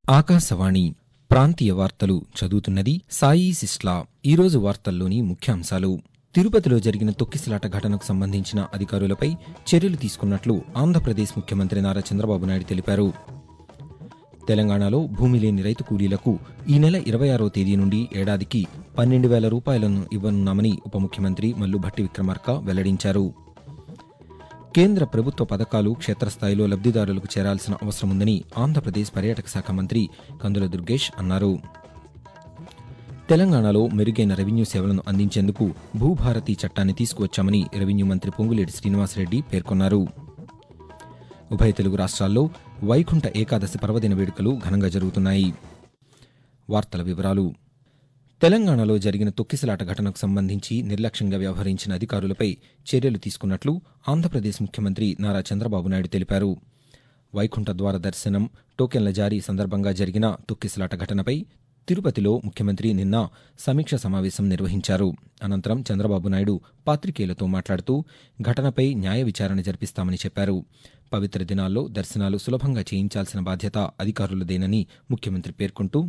ఆకాశవాణి ప్రాంతీయ వార్తలు చదువుతున్నది సాయి సిస్లా ఈరోజు వార్తల్లోని ముఖ్యాంశాలు తిరుపతిలో జరిగిన తొక్కిసలాట ఘటనకు సంబంధించిన అధికారులపై చర్యలు తీసుకున్నట్లు ఆంధ్రప్రదేశ్ ముఖ్యమంత్రి నారా చంద్రబాబు నాయుడు తెలిపారు తెలంగాణలో భూమి లేని రైతు కూలీలకు ఈ నెల ఇరవై ఆరో తేదీ నుండి ఏడాదికి పన్నెండు వేల రూపాయలను ఇవ్వనున్నామని ఉప ముఖ్యమంత్రి మల్లు భట్టి విక్రమార్క వెల్లడించారు కేంద్ర ప్రభుత్వ పథకాలు క్షేత్రస్థాయిలో లబ్దిదారులకు చేరాల్సిన అవసరముందని ఆంధ్రప్రదేశ్ పర్యాటక శాఖ మంత్రి కందుల దుర్గేష్ అన్నారు తెలంగాణలో మెరుగైన రెవెన్యూ సేవలను అందించేందుకు భూభారతి చట్టాన్ని తీసుకువచ్చామని రెవెన్యూ మంత్రి పొంగులేటి శ్రీనివాసరెడ్డి పేర్కొన్నారు ఉభయ తెలుగు రాష్ట్రాల్లో వైకుంఠ ఏకాదశి పర్వదిన వేడుకలు ఘనంగా జరుగుతున్నాయి వార్తల వివరాలు తెలంగాణలో జరిగిన తొక్కిసలాట ఘటనకు సంబంధించి నిర్లక్ష్యంగా వ్యవహరించిన అధికారులపై చర్యలు తీసుకున్నట్లు ఆంధ్రప్రదేశ్ ముఖ్యమంత్రి నారా చంద్రబాబు నాయుడు తెలిపారు వైకుంఠ ద్వార దర్శనం టోకెన్ల జారీ సందర్భంగా జరిగిన తొక్కిసలాట ఘటనపై తిరుపతిలో ముఖ్యమంత్రి నిన్న సమీక్ష సమావేశం నిర్వహించారు అనంతరం చంద్రబాబు నాయుడు పాత్రికేయులతో మాట్లాడుతూ ఘటనపై న్యాయ విచారణ జరిపిస్తామని చెప్పారు పవిత్ర దినాల్లో దర్శనాలు సులభంగా చేయించాల్సిన బాధ్యత అధికారులదేనని ముఖ్యమంత్రి పేర్కొంటూ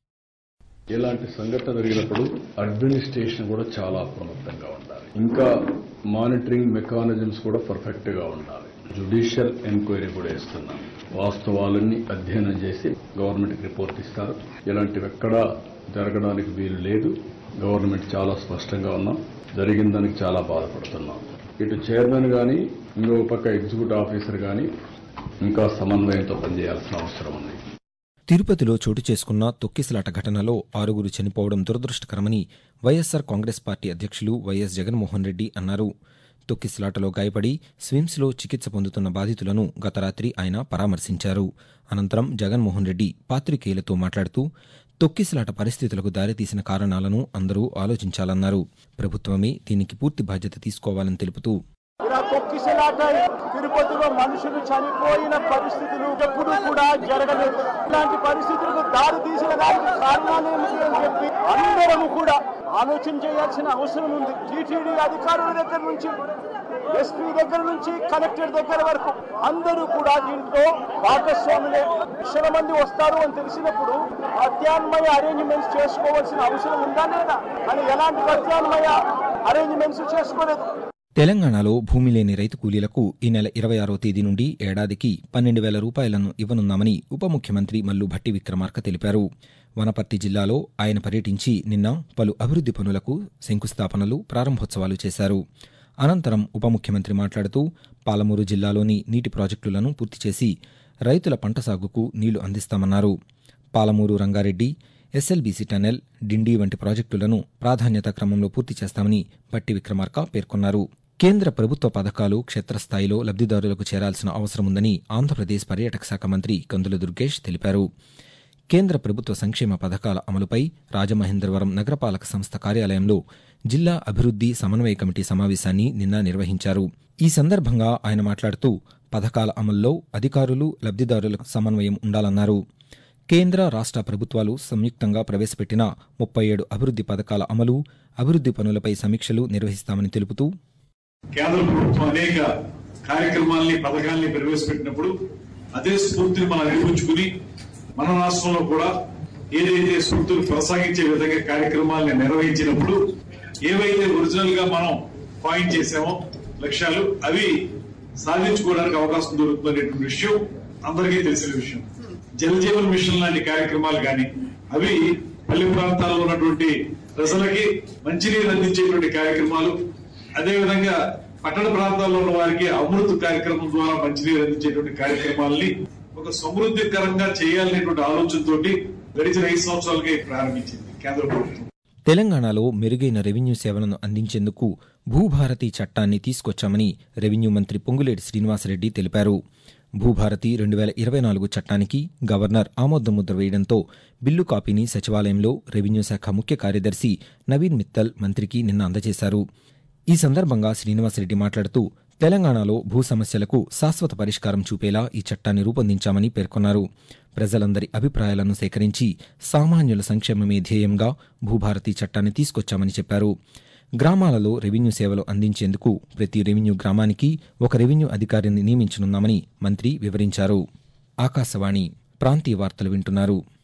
ఇలాంటి సంఘటన జరిగినప్పుడు అడ్మినిస్ట్రేషన్ కూడా చాలా అప్రమత్తంగా ఉండాలి ఇంకా మానిటరింగ్ మెకానిజమ్స్ కూడా పర్ఫెక్ట్ గా ఉండాలి జుడిషియల్ ఎంక్వైరీ కూడా ఇస్తున్నాం వాస్తవాలన్నీ అధ్యయనం చేసి గవర్నమెంట్ రిపోర్ట్ ఇస్తారు ఇలాంటివి ఎక్కడా జరగడానికి వీలు లేదు గవర్నమెంట్ చాలా స్పష్టంగా ఉన్నాం జరిగిన దానికి చాలా బాధపడుతున్నాం ఇటు చైర్మన్ గాని ఇంకొక పక్క ఎగ్జిక్యూటివ్ ఆఫీసర్ గాని ఇంకా సమన్వయంతో పనిచేయాల్సిన అవసరం ఉంది తిరుపతిలో చోటు చేసుకున్న తొక్కిసలాట ఘటనలో ఆరుగురు చనిపోవడం దురదృష్టకరమని వైఎస్సార్ కాంగ్రెస్ పార్టీ అధ్యక్షులు వైఎస్ జగన్మోహన్ రెడ్డి అన్నారు తొక్కిసలాటలో గాయపడి స్విమ్స్లో చికిత్స పొందుతున్న బాధితులను గత రాత్రి ఆయన పరామర్శించారు అనంతరం జగన్మోహన్ రెడ్డి పాత్రికేయులతో మాట్లాడుతూ తొక్కిసలాట పరిస్థితులకు దారితీసిన కారణాలను అందరూ ఆలోచించాలన్నారు ప్రభుత్వమే దీనికి పూర్తి బాధ్యత తీసుకోవాలని తెలుపుతూ ఇలా తొక్కిసలాట తిరుపతిలో మనుషులు చనిపోయిన పరిస్థితులు ఎప్పుడు కూడా జరగలేదు ఇలాంటి పరిస్థితులకు దారి తీసిన దానికి కారణాలు ఏమిటి అని చెప్పి అందరము కూడా ఆలోచన చేయాల్సిన అవసరం ఉంది టీటీడీ అధికారుల దగ్గర నుంచి ఎస్పీ దగ్గర నుంచి కలెక్టర్ దగ్గర వరకు అందరూ కూడా దీంట్లో భాగస్వాములే లక్షల మంది వస్తారు అని తెలిసినప్పుడు ప్రత్యామ్నాయ అరేంజ్మెంట్స్ చేసుకోవాల్సిన అవసరం ఉందా లేదా అని ఎలాంటి ప్రత్యామ్నాయ అరేంజ్మెంట్స్ చేసుకోలేదు తెలంగాణలో భూమి లేని రైతు కూలీలకు ఈ నెల ఇరవై ఆరో తేదీ నుండి ఏడాదికి పన్నెండు వేల రూపాయలను ఇవ్వనున్నామని ఉప ముఖ్యమంత్రి మల్లు భట్టి విక్రమార్క తెలిపారు వనపర్తి జిల్లాలో ఆయన పర్యటించి నిన్న పలు అభివృద్ది పనులకు శంకుస్థాపనలు ప్రారంభోత్సవాలు చేశారు అనంతరం ఉప ముఖ్యమంత్రి మాట్లాడుతూ పాలమూరు జిల్లాలోని నీటి ప్రాజెక్టులను పూర్తి చేసి రైతుల పంట సాగుకు నీళ్లు అందిస్తామన్నారు పాలమూరు రంగారెడ్డి ఎస్ఎల్బీసీ టనెల్ డిండి వంటి ప్రాజెక్టులను ప్రాధాన్యత క్రమంలో పూర్తి చేస్తామని భట్టి విక్రమార్క పేర్కొన్నారు కేంద్ర ప్రభుత్వ పథకాలు క్షేత్రస్థాయిలో లబ్దిదారులకు చేరాల్సిన అవసరముందని ఆంధ్రప్రదేశ్ పర్యాటక శాఖ మంత్రి కందుల దుర్గేష్ తెలిపారు కేంద్ర ప్రభుత్వ సంక్షేమ పథకాల అమలుపై రాజమహేంద్రవరం నగరపాలక సంస్థ కార్యాలయంలో జిల్లా అభివృద్ది సమన్వయ కమిటీ సమావేశాన్ని నిన్న నిర్వహించారు ఈ సందర్భంగా ఆయన మాట్లాడుతూ పథకాల అమల్లో అధికారులు లబ్దిదారులకు సమన్వయం ఉండాలన్నారు కేంద్ర రాష్ట్ర ప్రభుత్వాలు సంయుక్తంగా ప్రవేశపెట్టిన ముప్పై ఏడు అభివృద్ది పథకాల అమలు అభివృద్ది పనులపై సమీక్షలు నిర్వహిస్తామని తెలుపుతూ కేంద్ర ప్రభుత్వం అనేక కార్యక్రమాల్ని పథకాల్ని ప్రవేశపెట్టినప్పుడు అదే స్ఫూర్తిని మనం నిరూపించుకుని మన రాష్ట్రంలో కూడా ఏదైతే స్ఫూర్తులు కొనసాగించే విధంగా కార్యక్రమాల్ని నిర్వహించినప్పుడు ఏవైతే ఒరిజినల్ గా మనం పాయింట్ చేసామో లక్ష్యాలు అవి సాధించుకోవడానికి అవకాశం దొరుకుతున్నటువంటి విషయం అందరికీ తెలిసిన విషయం జల్ జీవన్ మిషన్ లాంటి కార్యక్రమాలు కానీ అవి పల్లె ప్రాంతాల్లో ఉన్నటువంటి ప్రజలకి మంచినీరు అందించేటువంటి కార్యక్రమాలు అదేవిధంగా పట్టణ ప్రాంతాల్లో ఉన్న వారికి అమృత్ కార్యక్రమం ద్వారా మంచినీరు అందించేటువంటి కార్యక్రమాలని ఒక సమృద్ధికరంగా చేయాలనేటువంటి ఆలోచనతోటి గడిచిన ఐదు సంవత్సరాలకే ప్రారంభించింది కేంద్ర ప్రభుత్వం తెలంగాణలో మెరుగైన రెవెన్యూ సేవలను అందించేందుకు భూభారతి చట్టాన్ని తీసుకొచ్చామని రెవెన్యూ మంత్రి పొంగులేటి శ్రీనివాసరెడ్డి తెలిపారు భూభారతి రెండు వేల ఇరవై నాలుగు చట్టానికి గవర్నర్ ఆమోదముద్ర వేయడంతో బిల్లు కాపీని సచివాలయంలో రెవెన్యూ శాఖ ముఖ్య కార్యదర్శి నవీన్ మిత్తల్ మంత్రికి నిన్న అందజేశారు ఈ సందర్భంగా శ్రీనివాసరెడ్డి మాట్లాడుతూ తెలంగాణలో భూ సమస్యలకు శాశ్వత పరిష్కారం చూపేలా ఈ చట్టాన్ని రూపొందించామని పేర్కొన్నారు ప్రజలందరి అభిప్రాయాలను సేకరించి సామాన్యుల సంక్షేమమే ధ్యేయంగా భూభారతి చట్టాన్ని తీసుకొచ్చామని చెప్పారు గ్రామాలలో రెవెన్యూ సేవలు అందించేందుకు ప్రతి రెవెన్యూ గ్రామానికి ఒక రెవెన్యూ అధికారిని నియమించనున్నామని మంత్రి వివరించారు ఆకాశవాణి ప్రాంతీయ వార్తలు వింటున్నారు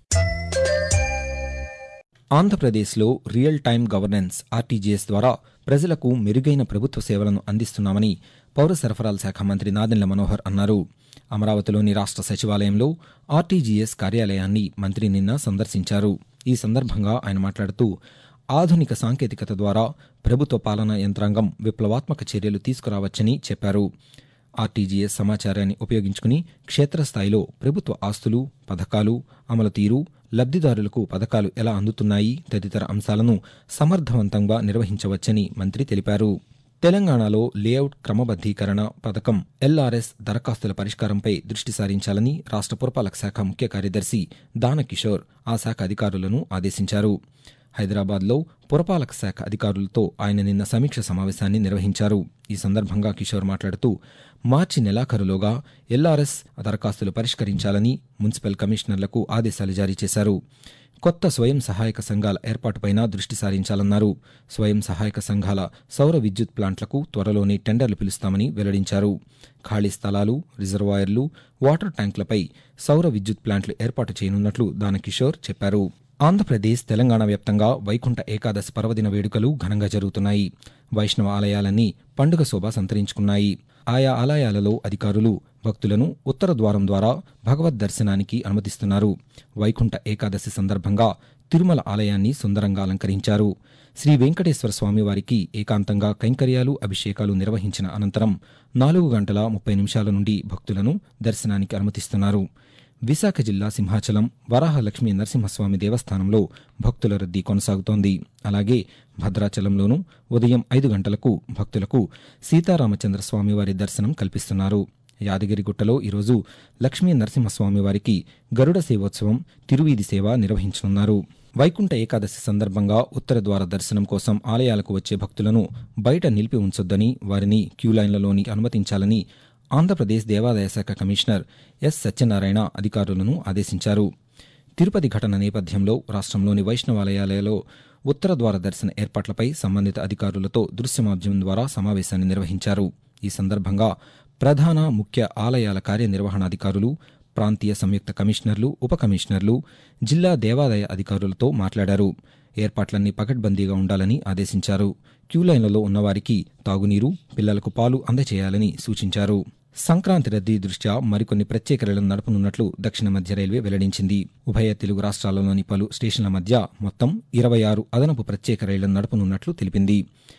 ఆంధ్రప్రదేశ్లో రియల్ టైం గవర్నెన్స్ ఆర్టీజీఎస్ ద్వారా ప్రజలకు మెరుగైన ప్రభుత్వ సేవలను అందిస్తున్నామని పౌర సరఫరాల శాఖ మంత్రి నాదెండ్ల మనోహర్ అన్నారు అమరావతిలోని రాష్ట్ర సచివాలయంలో ఆర్టీజీఎస్ కార్యాలయాన్ని మంత్రి నిన్న సందర్శించారు ఈ సందర్భంగా ఆయన మాట్లాడుతూ ఆధునిక సాంకేతికత ద్వారా ప్రభుత్వ పాలనా యంత్రాంగం విప్లవాత్మక చర్యలు తీసుకురావచ్చని చెప్పారు ఆర్టీజీఎస్ సమాచారాన్ని ఉపయోగించుకుని క్షేత్రస్థాయిలో ప్రభుత్వ ఆస్తులు పథకాలు అమలు తీరు లబ్దిదారులకు పథకాలు ఎలా అందుతున్నాయి తదితర అంశాలను సమర్థవంతంగా నిర్వహించవచ్చని మంత్రి తెలిపారు తెలంగాణలో లేఅవుట్ క్రమబద్దీకరణ పథకం ఎల్ఆర్ఎస్ దరఖాస్తుల పరిష్కారంపై దృష్టి సారించాలని రాష్ట్ర పురపాలక శాఖ ముఖ్య కార్యదర్శి దానకిషోర్ ఆ శాఖ అధికారులను ఆదేశించారు హైదరాబాద్లో పురపాలక శాఖ అధికారులతో ఆయన నిన్న సమీక్ష సమావేశాన్ని నిర్వహించారు ఈ సందర్భంగా కిషోర్ మాట్లాడుతూ మార్చి నెలాఖరులోగా ఎల్ఆర్ఎస్ దరఖాస్తులు పరిష్కరించాలని మున్సిపల్ కమిషనర్లకు ఆదేశాలు జారీ చేశారు కొత్త స్వయం సహాయక సంఘాల ఏర్పాటుపైన దృష్టి సారించాలన్నారు స్వయం సహాయక సంఘాల సౌర విద్యుత్ ప్లాంట్లకు త్వరలోనే టెండర్లు పిలుస్తామని వెల్లడించారు ఖాళీ స్థలాలు రిజర్వాయర్లు వాటర్ ట్యాంకులపై సౌర విద్యుత్ ప్లాంట్లు ఏర్పాటు చేయనున్నట్లు దానకిషోర్ చెప్పారు ఆంధ్రప్రదేశ్ తెలంగాణ వ్యాప్తంగా వైకుంఠ ఏకాదశి పర్వదిన వేడుకలు ఘనంగా జరుగుతున్నాయి వైష్ణవ ఆలయాలన్నీ పండుగ శోభ సంతరించుకున్నాయి ఆయా ఆలయాలలో అధికారులు భక్తులను ఉత్తర ద్వారం ద్వారా భగవద్ దర్శనానికి అనుమతిస్తున్నారు వైకుంఠ ఏకాదశి సందర్భంగా తిరుమల ఆలయాన్ని సుందరంగా అలంకరించారు శ్రీ వెంకటేశ్వర స్వామి వారికి ఏకాంతంగా కైంకర్యాలు అభిషేకాలు నిర్వహించిన అనంతరం నాలుగు గంటల ముప్పై నిమిషాల నుండి భక్తులను దర్శనానికి అనుమతిస్తున్నారు విశాఖ జిల్లా సింహాచలం వరాహలక్ష్మీ నరసింహస్వామి దేవస్థానంలో భక్తుల రద్దీ కొనసాగుతోంది అలాగే భద్రాచలంలోనూ ఉదయం ఐదు గంటలకు భక్తులకు సీతారామచంద్ర స్వామివారి దర్శనం కల్పిస్తున్నారు యాదగిరిగుట్టలో ఈరోజు లక్ష్మీ నరసింహస్వామి వారికి గరుడ సేవోత్సవం తిరువీధి సేవ నిర్వహించనున్నారు వైకుంఠ ఏకాదశి సందర్భంగా ఉత్తర ద్వార దర్శనం కోసం ఆలయాలకు వచ్చే భక్తులను బయట నిలిపి ఉంచొద్దని వారిని క్యూలైన్లలోని అనుమతించాలని ఆంధ్రప్రదేశ్ దేవాదాయ శాఖ కమిషనర్ ఎస్ సత్యనారాయణ అధికారులను ఆదేశించారు తిరుపతి ఘటన నేపథ్యంలో రాష్ట్రంలోని వైష్ణవాలయాలలో ఉత్తర ద్వార దర్శన ఏర్పాట్లపై సంబంధిత అధికారులతో దృశ్యమాధ్యమం ద్వారా సమావేశాన్ని నిర్వహించారు ఈ సందర్భంగా ప్రధాన ముఖ్య ఆలయాల కార్యనిర్వహణాధికారులు ప్రాంతీయ సంయుక్త కమిషనర్లు ఉప కమిషనర్లు జిల్లా దేవాదాయ అధికారులతో మాట్లాడారు ఏర్పాట్లన్నీ పకడ్బందీగా ఉండాలని ఆదేశించారు క్యూలైన్లలో ఉన్నవారికి తాగునీరు పిల్లలకు పాలు అందజేయాలని సూచించారు సంక్రాంతి రద్దీ దృష్ట్యా మరికొన్ని ప్రత్యేక రైళ్లను నడపనున్నట్లు దక్షిణ మధ్య రైల్వే వెల్లడించింది ఉభయ తెలుగు రాష్ట్రాలలోని పలు స్టేషన్ల మధ్య మొత్తం ఇరవై ఆరు అదనపు ప్రత్యేక రైళ్లను నడపనున్నట్లు తెలిపింది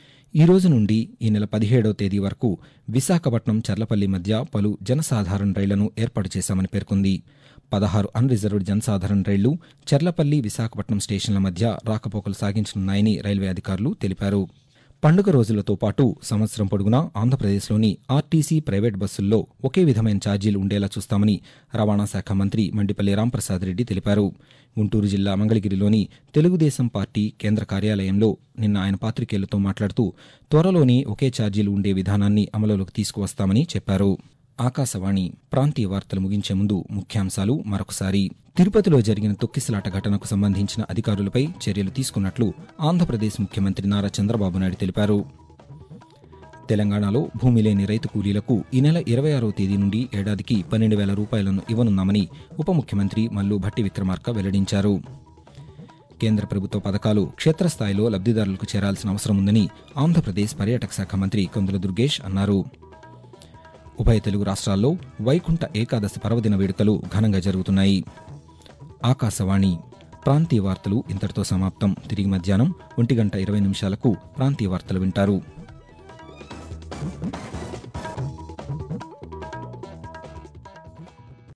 ఈ రోజు నుండి ఈ నెల పదిహేడవ తేదీ వరకు విశాఖపట్నం చర్లపల్లి మధ్య పలు జనసాధారణ రైళ్లను ఏర్పాటు చేశామని పేర్కొంది పదహారు అన్రిజర్వ్డ్ జనసాధారణ రైళ్లు చర్లపల్లి విశాఖపట్నం స్టేషన్ల మధ్య రాకపోకలు సాగించనున్నాయని రైల్వే అధికారులు తెలిపారు పండుగ రోజులతో పాటు సంవత్సరం పొడుగునా ఆంధ్రప్రదేశ్లోని ఆర్టీసీ ప్రైవేట్ బస్సుల్లో ఒకే విధమైన ఛార్జీలు ఉండేలా చూస్తామని రవాణా శాఖ మంత్రి మండిపల్లి రాంప్రసాద్ రెడ్డి తెలిపారు గుంటూరు జిల్లా మంగళగిరిలోని తెలుగుదేశం పార్టీ కేంద్ర కార్యాలయంలో నిన్న ఆయన పాత్రికేయులతో మాట్లాడుతూ త్వరలోనే ఒకే ఛార్జీలు ఉండే విధానాన్ని అమలులోకి తీసుకువస్తామని చెప్పారు ఆకాశవాణి ప్రాంతీయ వార్తలు ముగించే ముందు ముఖ్యాంశాలు మరొకసారి తిరుపతిలో జరిగిన తొక్కిసలాట ఘటనకు సంబంధించిన అధికారులపై చర్యలు తీసుకున్నట్లు ఆంధ్రప్రదేశ్ ముఖ్యమంత్రి నారా చంద్రబాబు నాయుడు తెలిపారు తెలంగాణలో భూమి లేని రైతు కూలీలకు ఈ నెల ఇరవై ఆరో తేదీ నుండి ఏడాదికి పన్నెండు వేల రూపాయలను ఇవ్వనున్నామని ఉప ముఖ్యమంత్రి మల్లు భట్టి విక్రమార్క వెల్లడించారు కేంద్ర ప్రభుత్వ పథకాలు క్షేత్రస్థాయిలో లబ్దిదారులకు చేరాల్సిన అవసరం ఉందని ఆంధ్రప్రదేశ్ పర్యాటక శాఖ మంత్రి కందుల దుర్గేష్ అన్నారు ఉభయ తెలుగు రాష్ట్రాల్లో వైకుంఠ ఏకాదశి పర్వదిన వేడుకలు ఘనంగా జరుగుతున్నాయి ఆకాశవాణి ప్రాంతీయ వార్తలు ఇంతటితో సమాప్తం తిరిగి మధ్యాహ్నం ఒంటి గంట ఇరవై నిమిషాలకు ప్రాంతీయ వార్తలు వింటారు